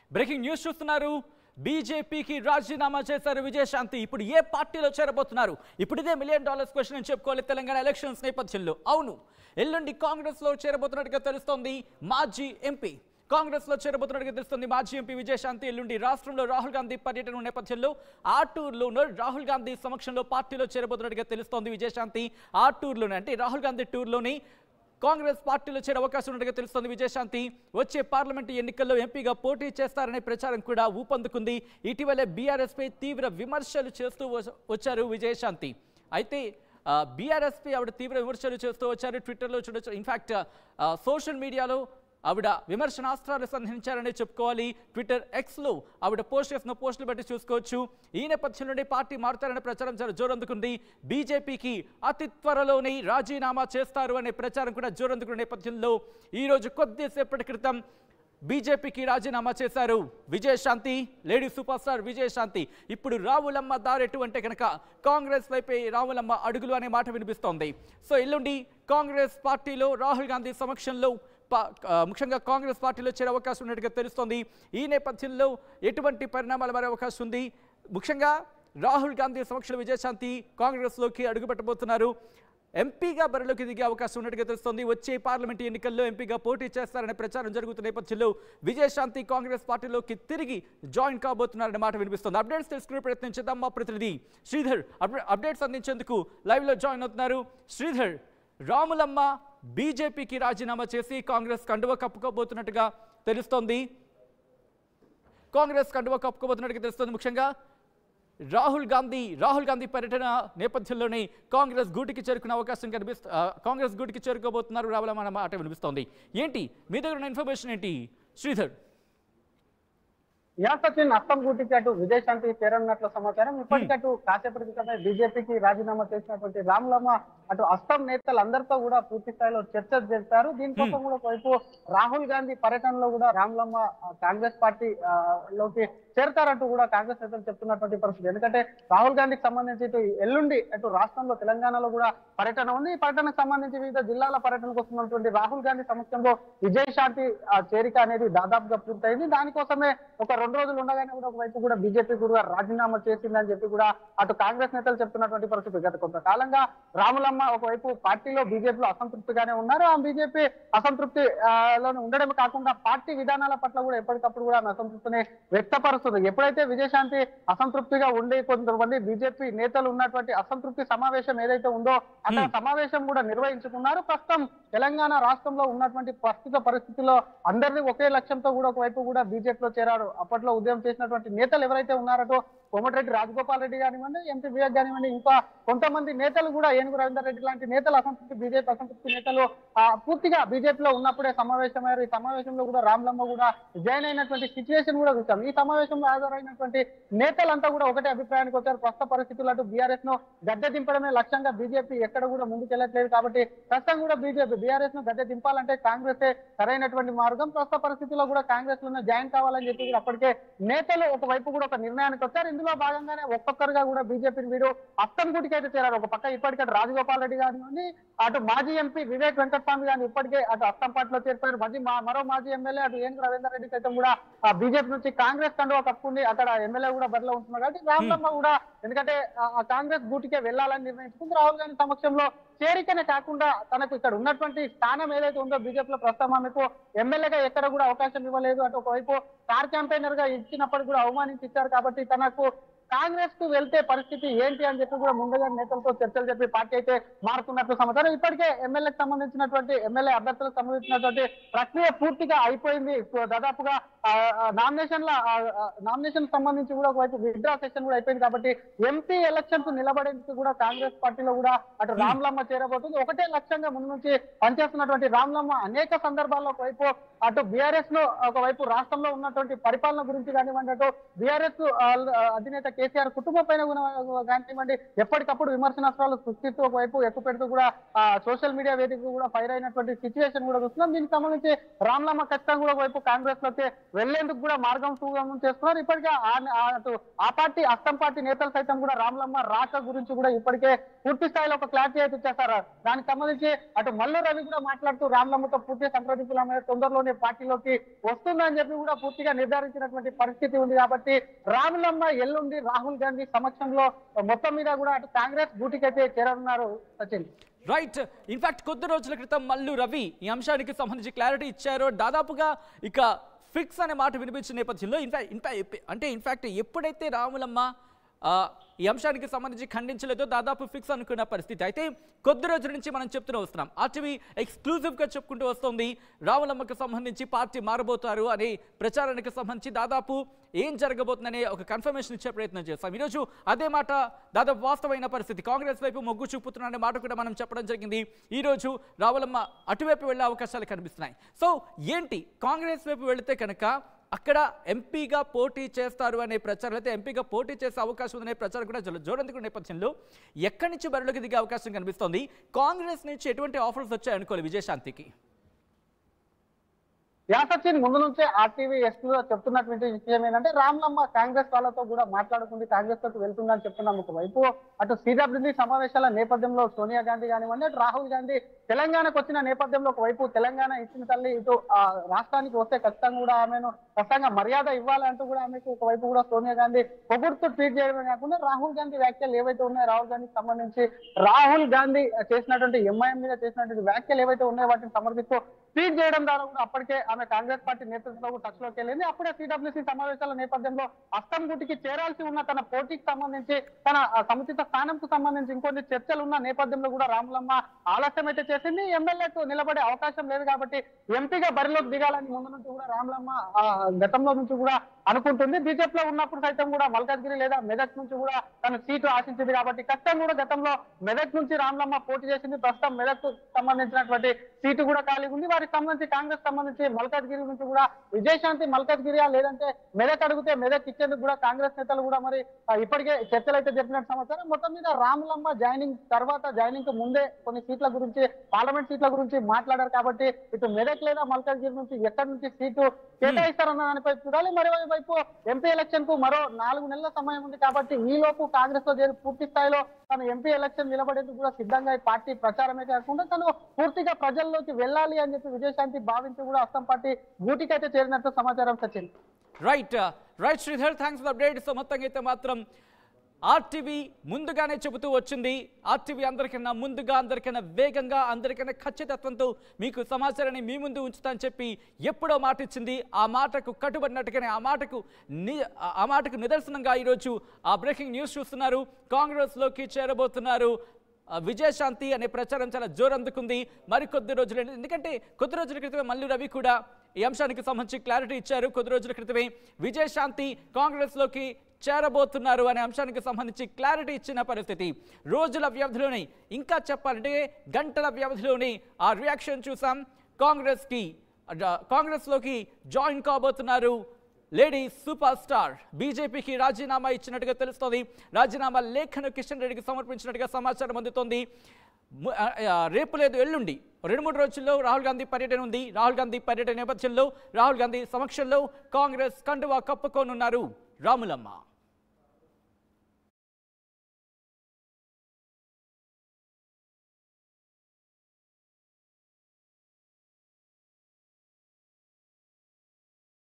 breaking news చూస్తున్నారు బీజేపీకి రాజీనామా చేశారు విజయశాంతి ఇప్పుడు ఏ పార్టీలో చేరబోతున్నారు ఇప్పుడు ఇదే మిలియన్ డాలర్స్ క్వశ్చన్ అని చెప్పుకోవాలి తెలంగాణ ఎలక్షన్స్ నేపథ్యంలో అవును ఎల్లుండి కాంగ్రెస్ లో చేరబోతున్నట్టుగా తెలుస్తోంది మాజీ ఎంపీ కాంగ్రెస్ లో చేరబోతున్నట్టుగా తెలుస్తుంది మాజీ ఎంపీ విజయశాంతి ఎల్లుండి రాష్ట్రంలో రాహుల్ గాంధీ పర్యటన నేపథ్యంలో ఆటూరులోనూ రాహుల్ గాంధీ సమక్షంలో పార్టీలో చేరబోతున్నట్టుగా తెలుస్తోంది విజయశాంతి ఆటూరులోనే అంటే రాహుల్ గాంధీ టూర్లోని కాంగ్రెస్ పార్టీలో చేరే అవకాశం ఉన్నట్టుగా తెలుస్తోంది విజయశాంతి వచ్చే పార్లమెంటు ఎన్నికల్లో ఎంపీగా పోటీ చేస్తారనే ప్రచారం కూడా ఊపందుకుంది ఇటీవలే బీఆర్ఎస్ పై తీవ్ర విమర్శలు చేస్తూ వచ- వచ్చారు విజయశాంతి అయితే బీఆర్ఎస్ పై ఆవిడ తీవ్ర విమర్శలు చేస్తూ వచ్చారు ట్విట్టర్లో చూడొచ్చు ఇన్ఫాక్ట్ సోషల్ మీడియాలో ఆవిడ విమర్శనాస్త్రాలు సంధించారని చెప్పుకోవాలి ట్విట్టర్ ఎక్స్లో ఆవిడ పోస్ట్ చేసిన పోస్టులు బట్టి చూసుకోవచ్చు ఈ నేపథ్యంలోనే పార్టీ మారుతారనే ప్రచారం చాలా జోరందుకుంది బీజేపీకి అతి త్వరలోనే రాజీనామా చేస్తారు అనే ప్రచారం కూడా జోరందుకున్న నేపథ్యంలో ఈరోజు కొద్దిసేపటి క్రితం బీజేపీకి రాజీనామా చేశారు Vijayashanti lady super star Vijayashanti ఇప్పుడు రావులమ్మ దారెటు అంటే కనుక కాంగ్రెస్ వైపే రావులమ్మ అడుగులు అనే మాట వినిపిస్తోంది సో ఎల్లుండి కాంగ్రెస్ పార్టీలో రాహుల్ గాంధీ సమక్షంలో పా- ఆ, ముఖ్యంగా కాంగ్రెస్ పార్టీలో చేరే అవకాశం ఉన్నట్టుగా తెలుస్తోంది ఈ నేపథ్యంలో ఎటువంటి పరిణామాలు మారే అవకాశం ఉంది ముఖ్యంగా రాహుల్ గాంధీ సమక్షంలో విజయశాంతి కాంగ్రెస్లోకి అడుగుపెట్టబోతున్నారు ఎంపీగా బరిలోకి దిగే అవకాశం ఉన్నట్టుగా తెలుస్తోంది వచ్చే పార్లమెంట్ ఎన్నికల్లో ఎంపీగా పోటీ చేస్తారనే ప్రచారం జరుగుతున్న నేపథ్యంలో విజయశాంతి కాంగ్రెస్ పార్టీలోకి తిరిగి జాయిన్ కాబోతున్నారనే మాట వినిపిస్తోంది అప్డేట్స్ తెలుసుకునే ప్రయత్నం చేద్దాం మా ప్రతినిధి శ్రీధర్ అప్డే- అప్డేట్స్ అందించేందుకు లైవ్లో జాయిన్ అవుతున్నారు శ్రీధర్ రాములమ్మ బీజేపీకి రాజీనామా చేసి కాంగ్రెస్ కండువ కప్పుకోబోతున్నట్టుగా తెలుస్తోంది కాంగ్రెస్ కండువ కప్పుకోబోతున్నట్టుగా తెలుస్తోంది ముఖ్యంగా రాహుల్ గాంధీ రాహుల్ గాంధీ పర్యటన నేపథ్యంలోనే కాంగ్రెస్ గూటికి చేరుకునే అవకాశం కనిపిస్తు ఆ, కాంగ్రెస్ గూటికి చేరుకోబోతున్నారు రావులమ్మ అన్న మాట వినిపిస్తోంది ఏంటి మీ దగ్గర ఉన్న ఇన్ఫర్మేషన్ ఏంటి శ్రీధర్ యా సచిన్ అస్సాం గూటికి అటు విదేశాంతి చేరనున్నట్లు సమాచారం ఇప్పటికీ అటు కాసేపటి క్రితమే బీజేపీకి రాజీనామా చేసినటువంటి రామ్లమ్మ అటు అస్సాం నేతలందరితో కూడా పూర్తి స్థాయిలో చర్చలు జరిపారు దీనికోసం కూడా ఒకవైపు రాహుల్ గాంధీ పర్యటనలో కూడా రామ్లమ్మ ఆ, కాంగ్రెస్ పార్టీ ఆ, లోకి చేరతారంటూ కూడా కాంగ్రెస్ నేతలు చెప్తున్నటువంటి పరిస్థితి ఎందుకంటే రాహుల్ గాంధీకి సంబంధించి ఇటు ఎల్లుండి అటు రాష్ట్రంలో తెలంగాణలో కూడా పర్యటన ఉంది ఈ పర్యటనకు సంబంధించి వివిధ జిల్లాల పర్యటనకు వస్తున్నటువంటి రాహుల్ గాంధీ సమక్షంలో విజయశాంతి ఆ, చేరిక అనేది దాదాపుగా పూర్తయింది దానికోసమే ఒక రెండు రోజులు ఉండగానే కూడా ఒకవైపు కూడా బీజేపీ కూడా రాజీనామా చేసిందని చెప్పి కూడా అటు కాంగ్రెస్ నేతలు చెప్తున్నటువంటి పరిస్థితి గత కొంతకాలంగా రాములమ్మ ఒకవైపు పార్టీలో బీజేపీలో అసంతృప్తిగానే ఉన్నారు ఆ బీజేపీ అసంతృప్తి ఆ, లోనే ఉండడమే కాకుండా పార్టీ విధానాల పట్ల కూడా ఎప్పటికప్పుడు కూడా ఆమె అసంతృప్తిని వ్యక్తపరుస్తుంది ఎప్పుడైతే విజయశాంతి అసంతృప్తిగా ఉండి కొంతమంది బీజేపీ నేతలు ఉన్నటువంటి అసంతృప్తి సమావేశం ఏదైతే ఉందో అక్కడ సమావేశం కూడా నిర్వహించుకున్నారు ప్రస్తుతం తెలంగాణ రాష్ట్రంలో ఉన్నటువంటి ప్రస్తుత పరిస్థితుల్లో అందరినీ ఒకే లక్ష్యంతో కూడా ఒకవైపు కూడా బీజేపీలో చేరారు అప్పట్లో ఉద్యమం చేసినటువంటి నేతలు ఎవరైతే ఉన్నారో కోమటిరెడ్డి రాజగోపాల్ రెడ్డి కానివ్వండి ఎంపీ వివేక్ కానివ్వండి ఇంకా కొంతమంది నేతలు కూడా ఏనుగు రవీందర్ రెడ్డి లాంటి నేతలు అసంతృప్తి బీజేపీ అసంతృప్తి నేతలు ఆ, పూర్తిగా బీజేపీలో ఉన్నప్పుడే సమావేశమయ్యారు ఈ సమావేశంలో కూడా రామ్లమ్మ కూడా జాయిన్ అయినటువంటి సిచ్యువేషన్ కూడా చూసాం ఈ సమావేశంలో హాజరైనటువంటి నేతలంతా కూడా ఒకటే అభిప్రాయానికి వచ్చారు ప్రస్తుత పరిస్థితుల్లో అటు బీఆర్ఎస్ ను గద్దె దింపడమే లక్ష్యంగా బీజేపీ ఎక్కడ కూడా ముందుకెళ్లట్లేదు కాబట్టి ప్రస్తుతం కూడా బీజేపీ బీఆర్ఎస్ ను గద్దె దింపాలంటే కాంగ్రెస్ సరైనటువంటి మార్గం ప్రస్తుత పరిస్థితుల్లో కూడా కాంగ్రెస్ లో జాయిన్ కావాలని చెప్పి కూడా అప్పటికే నేతలు ఒకవైపు కూడా ఒక నిర్ణయానికి వచ్చారు ఇందులో భాగంగానే ఒక్కొక్కరుగా కూడా బీజేపీని వీడు అస్తం గుడికి అయితే చేరారు ఒక పక్క ఇప్పటికే రాజగోపాల్ రెడ్డి గారిని అటు మాజీ ఎంపీ వివేక్ వెంకటస్వామి గారిని ఇప్పటికే అటు అస్తం పార్టీలో చేర్పారు మధ్య మా- మరో మాజీ ఎమ్మెల్యే అటు ఏనుగు రవీందర్ రెడ్డి సైతం కూడా ఆ బీజేపీ నుంచి కాంగ్రెస్ కండువా కప్పుకుంది అక్కడ ఎమ్మెల్యే కూడా బరిలో ఉంటున్నారు కాబట్టి రామ్లమ్మ కూడా ఎందుకంటే ఆ- ఆ కాంగ్రెస్ గూటికే వెళ్ళాలని నిర్ణయించుకుంది రాహుల్ గాంధీ సమక్షంలో చేరికనే కాకుండా తనకు ఇక్కడ ఉన్నటువంటి స్థానం ఏదైతే ఉందో బీజేపీలో ప్రస్తుతం ఆమెకు ఎమ్మెల్యేగా ఎక్కడ కూడా అవకాశం ఇవ్వలేదు అటు ఒకవైపు స్టార్ క్యాంపెయినర్ గా ఇచ్చినప్పుడు కూడా అవమానించి ఇచ్చారు కాబట్టి తనకు కాంగ్రెస్ కు వెళ్తే పరిస్థితి ఏంటి అని చెప్పి కూడా ముందుగా నేతలతో చర్చలు చెప్పి పార్టీ అయితే మారుతున్నట్లు సమాచారం ఇప్పటికే ఎమ్మెల్యేకి సంబంధించినటువంటి ఎమ్మెల్యే అభ్యర్థులకు సంబంధించినటువంటి ప్రక్రియ పూర్తిగా అయిపోయింది సో దాదాపుగా నామినేషన్ల నామినేషన్ సంబంధించి కూడా ఒకవైపు విత్డ్రా సెషన్ కూడా అయిపోయింది కాబట్టి ఎంపీ ఎలక్షన్స్ నిలబడేందుకు కూడా కాంగ్రెస్ పార్టీలో కూడా అటు రామ్లమ్మ చేరబోతుంది ఒకటే లక్ష్యంగా ముందు నుంచి పనిచేస్తున్నటువంటి రామ్లమ్మ అనేక సందర్భాల్లో ఒకవైపు అటు బీఆర్ఎస్ ను ఒకవైపు రాష్ట్రంలో ఉన్నటువంటి పరిపాలన గురించి కానివ్వండి అటు బీఆర్ఎస్ అధినేత కేసీఆర్ కుటుంబం పైన కూడా కానివ్వండి ఎప్పటికప్పుడు విమర్శనాస్త్రాలు సృష్టిస్తూ ఒకవైపు ఎక్కువ పెడుతూ కూడా సోషల్ మీడియా వేదిక కూడా ఫైర్ అయినటువంటి సిచ్యువేషన్ కూడా చూస్తున్నాం దీనికి సంబంధించి రామ్లమ్మ ఖచ్చితంగా కూడా ఒకవైపు కాంగ్రెస్ లోకి వెళ్లేందుకు కూడా మార్గం సుగమం చేస్తున్నారు ఇప్పటికే ఆ- ఆ- అటు ఆ పార్టీ అస్తం పార్టీ నేతలు సైతం కూడా రామ్లమ్మ రాక గురించి కూడా ఇప్పటికే పూర్తి స్థాయిలో ఒక క్లారిటీ అయితే ఇచ్చేస్తారు దానికి సంబంధించి అటు మల్లు రవి కూడా మాట్లాడుతూ రామ్లమ్మతో పూర్తి సంప్రదింపుల మీద తొందరలోనే పార్టీలోకి వస్తుందని చెప్పి కూడా పూర్తిగా నిర్ధారించినటువంటి పరిస్థితి ఉంది కాబట్టి రాములమ్మ ఎల్లుండి రాహుల్ గాంధీ సమక్షంలో మొత్తం మీద కూడా అటు కాంగ్రెస్ గూటికైతే చేరనున్నారు సచిన్ రైట్ ఇన్ఫాక్ట్ కొద్ది రోజుల క్రితం మల్లు రవి ఈ అంశానికి సంబంధించి క్లారిటీ ఇచ్చారు దాదాపుగా ఇక ఫిక్స్ అనే మాట వినిపించిన నేపథ్యంలో ఇన్ఫాక్ట్ ఇన్ఫాక్ట్ అంటే ఇన్ఫాక్ట్ ఎప్పుడైతే రాములమ్మ ఆ, ఈ అంశానికి సంబంధించి ఖండించలేదో దాదాపు ఫిక్స్ అనుకున్న పరిస్థితి అయితే కొద్ది రోజుల నుంచి మనం చెప్తూనే వస్తున్నాం ఆర్టీవీ ఎక్స్క్లూజివ్గా చెప్పుకుంటూ వస్తుంది రాములమ్మకు సంబంధించి పార్టీ మారబోతారు అనే ప్రచారానికి సంబంధించి దాదాపు ఏం జరగబోతుందనే ఒక కన్ఫర్మేషన్ ఇచ్చే ప్రయత్నం చేస్తాం ఈరోజు అదే మాట దాదాపు వాస్తవమైన పరిస్థితి కాంగ్రెస్ వైపు మొగ్గు చూపుతున్న మాట కూడా మనం చెప్పడం జరిగింది ఈరోజు రావులమ్మ అటువైపు వెళ్ళే అవకాశాలు కనిపిస్తున్నాయి సో ఏంటి కాంగ్రెస్ వైపు వెళితే కనుక అక్కడ ఎంపీగా పోటీ చేస్తారు అనే ప్రచారం అయితే ఎంపీగా పోటీ చేసే అవకాశం ఉందనే ప్రచారం కూడా జోరు- జోరందుకున్న నేపథ్యంలో ఎక్కడి నుంచి బరిలోకి దిగే అవకాశం కనిపిస్తోంది కాంగ్రెస్ నుంచి ఎటువంటి ఆఫర్స్ వచ్చాయి అనుకోవాలి విజయశాంతికి యాసచ్చిన్ ముందు నుంచే ఆర్టీవీ ఎస్ లో చెప్తున్నటువంటి విషయం ఏంటంటే రామ్లమ్మ కాంగ్రెస్ వాళ్ళతో కూడా మాట్లాడుకుంది కాంగ్రెస్ తోటి వెళ్తుందని చెప్తున్నాం ఒకవైపు అటు సిడబ్ల్యూడి సమావేశాల నేపథ్యంలో సోనియా గాంధీ కానివ్వండి అటు రాహుల్ గాంధీ తెలంగాణకు వచ్చిన నేపథ్యంలో ఒకవైపు తెలంగాణ ఇచ్చిన తల్లి ఇటు ఆ రాష్ట్రానికి వస్తే ఖచ్చితంగా కూడా ఆమెను ఖచ్చితంగా మర్యాద ఇవ్వాలంటూ కూడా ఆమెకు ఒకవైపు కూడా సోనియా గాంధీ పొగుడుతూ ట్వీట్ చేయడమే కాకుండా రాహుల్ గాంధీ వ్యాఖ్యలు ఏవైతే ఉన్నాయో రాహుల్ గాంధీకి సంబంధించి రాహుల్ గాంధీ చేసినటువంటి ఎంఐఎం మీద చేసినటువంటి వ్యాఖ్యలు ఏవైతే ఉన్నాయో వాటిని సమర్థిస్తూ ట్వీట్ చేయడం ద్వారా కూడా అప్పటికే ఆమె కాంగ్రెస్ పార్టీ నేతృత్వంతో టచ్ లోకి వెళ్ళింది అప్పుడే సిడబ్ల్యూసీ సమావేశాల నేపథ్యంలో అస్తం గుటికి చేరాల్సి ఉన్న తన పోటీకి సంబంధించి తన ఆ, సముచిత స్థానంకు సంబంధించి ఇంకొన్ని చర్చలు ఉన్న నేపథ్యంలో కూడా రాములమ్మ ఆలస్యం అయితే చేసింది ఎమ్మెల్యేకు నిలబడే అవకాశం లేదు కాబట్టి ఎంపీగా బరిలోకి దిగాలని ముందు నుంచి కూడా రాములమ్మ ఆ, గతంలో నుంచి కూడా అనుకుంటుంది బీజేపీలో ఉన్నప్పుడు సైతం కూడా మల్కాజ్గిరి లేదా మెదక్ నుంచి కూడా తన సీటు ఆశించింది కాబట్టి ఖచ్చితంగా కూడా గతంలో మెదక్ నుంచి రామ్లమ్మ పోటీ చేసింది ప్రస్తుతం మెదక్ సంబంధించినటువంటి సీటు కూడా ఖాళీ ఉంది వారికి సంబంధించి కాంగ్రెస్ సంబంధించి మల్కాజ్గిరి నుంచి కూడా విజయశాంతి మల్కాజ్గిరియా లేదంటే మెదక్ అడిగితే మెదక్ ఇచ్చేందుకు కూడా కాంగ్రెస్ నేతలు కూడా మరి ఆ, ఇప్పటికే చర్చలు అయితే చెప్పినట్టు సమాచారం మొత్తం మీద రాములమ్మ జాయినింగ్ తర్వాత జాయినింగ్ కు ముందే కొన్ని సీట్ల గురించి పార్లమెంట్ సీట్ల గురించి మాట్లాడారు కాబట్టి ఇటు మెదక్ లేదా మల్కాజ్గిరి నుంచి ఎక్కడి నుంచి సీటు కేటాయిస్తారన్న దానిపై చూడాలి మరోవైపు ఎంపీ ఎలక్షన్ కు మరో నాలుగు నెలల సమయం ఉంది కాబట్టి ఈ లోపు కాంగ్రెస్ లో చేరి పూర్తి స్థాయిలో తను ఎంపీ ఎలక్షన్ నిలబడేందుకు కూడా సిద్ధంగా ఈ పార్టీ ప్రచారమే కాకుండా తను పూర్తిగా ప్రజల్లోకి వెళ్ళాలి అని చెప్పి విజయశాంతి భావించి కూడా అస్సాం పార్టీ గూటికైతే చేరినట్టు సమాచారం Sachin right right Sridhar thanks for update so మొత్తంగా అయితే మాత్రం ఆర్టీవీ ముందుగానే చెబుతూ వచ్చింది ఆర్టీవీ అందరికన్నా ముందుగా అందరికన్నా వేగంగా అందరికన్నా ఖచ్చితత్వంతో మీకు సమాచారాన్ని మీ ముందు ఉంచుతానని చెప్పి ఎప్పుడో మాట ఇచ్చింది ఆ మాటకు కట్టుబడినట్టుగానే ఆ మాటకు ని ఆ మాటకు నిదర్శనంగా ఈరోజు ఆ బ్రేకింగ్ న్యూస్ చూస్తున్నారు కాంగ్రెస్లోకి చేరబోతున్నారు ఆ, విజయశాంతి అనే ప్రచారం చాలా జోరందుకుంది మరి కొద్ది రోజులు ఎందుకంటే కొద్ది రోజుల క్రితమే మల్లు రవి కూడా ఈ అంశానికి సంబంధించి క్లారిటీ ఇచ్చారు కొద్ది రోజుల క్రితమే విజయశాంతి కాంగ్రెస్లోకి చేరబోతున్నారు అనే అంశానికి సంబంధించి క్లారిటీ ఇచ్చిన పరిస్థితి రోజుల వ్యవధిలోనే ఇంకా చెప్పాలంటే గంటల వ్యవధిలోనే ఆ రియాక్షన్ చూసాం కాంగ్రెస్కి అడ- కాంగ్రెస్లోకి జాయిన్ కాబోతున్నారు లేడీ సూపర్ స్టార్ బీజేపీకి రాజీనామా ఇచ్చినట్టుగా తెలుస్తోంది రాజీనామా లేఖను కిషన్ రెడ్డికి సమర్పించినట్టుగా సమాచారం అందుతోంది ము- ఆ, ఆ, రేపు లేదు ఎల్లుండి రెండు మూడు రోజుల్లో రాహుల్ గాంధీ పర్యటన ఉంది రాహుల్ గాంధీ పర్యటన నేపథ్యంలో రాహుల్ గాంధీ సమక్షంలో కాంగ్రెస్ కండువా కప్పుకోనున్నారు రాములమ్మ